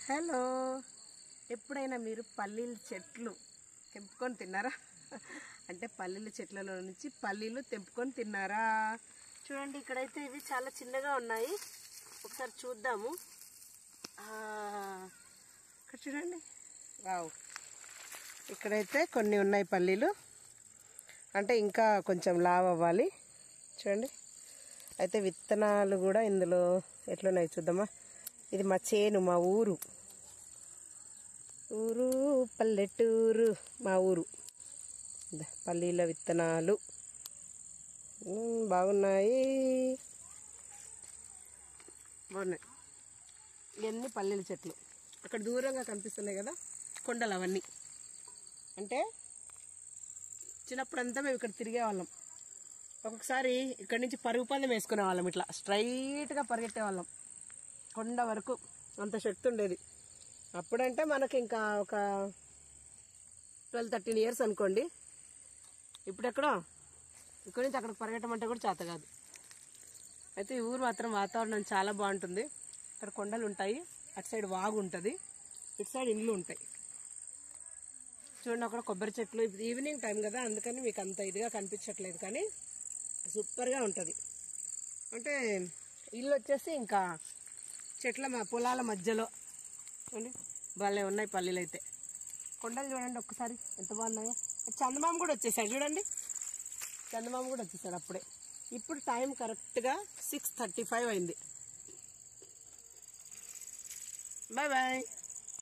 hello ఎప్పుడైనా మీరు పల్లీల చెట్లు తెంపుకొని తిన్నారా అంటే పల్లీల చెట్లలో నుంచి పల్లీలు తెంపుకొని తిన్నారా చూడండి ఇక్కడైతే ఇవి చాలా చిన్నగా ఉన్నాయి ఒకసారి చూద్దాము ఆ, ఇక్కడ చూడండి వావ్ ఇక్కడైతే కొన్ని ఉన్నాయి పల్లీలు అంటే ఇంకా కొంచెం లావ్ అవ్వాలి చూడండి అయితే విత్తనాలు కూడా ఇందులో ఎట్లున్నాయి చూద్దామా ఇది మా చేను మా ఊరు ఊరు పల్లెటూరు మా ఊరు ఇదా, పల్లీల విత్తనాలు మ్మ్, బాగున్నాయి బాగున్నాయి ఇవన్నీ పల్లీల చెట్లు అక్కడ దూరంగా కనిపిస్తున్నాయి కదా కొండలు అవన్నీ అంటే చిన్నప్పుడంతా మేము ఇక్కడ తిరిగే వాళ్ళం ఒక్కొక్కసారి ఇక్కడి నుంచి పరుగు పందెం వేసుకునే వాళ్ళం ఇట్లా స్ట్రైట్గా పరిగెత్తే వాళ్ళం కొండ వరకు అంత శక్తి ఉండేది అప్పుడంటే మనకి ఇంకా ఒక ట్వెల్వ్ థర్టీన్ ఇయర్స్ అనుకోండి ఇప్పుడు ఎక్కడో ఇక్కడి నుంచి అక్కడికి పరిగెట్టడం అంటే కూడా చేత కాదు అయితే ఈ ఊరు మాత్రం వాతావరణం చాలా బాగుంటుంది ఇక్కడ కొండలు ఉంటాయి అటు సైడ్ వాగు ఉంటుంది ఇటు సైడ్ ఇండ్లు ఉంటాయి చూడండి అక్కడ కొబ్బరి చెట్లు ఇప్పుడు ఈవినింగ్ టైం కదా అందుకని మీకు అంత ఇదిగా కనిపించట్లేదు కానీ సూపర్గా ఉంటుంది అంటే ఇల్లు వచ్చేసి ఇంకా చెట్ల మ- పొలాల మధ్యలో చూడండి భలే ఉన్నాయి పల్లీలు అయితే కొండలు చూడండి ఒక్కసారి ఎంత బాగున్నాయో చందమామ కూడా వచ్చేసాడు చూడండి చందమామ కూడా వచ్చేసాడు అప్పుడే ఇప్పుడు టైం కరెక్ట్గా సిక్స్ థర్టీ ఫైవ్ అయింది బాయ్ బాయ్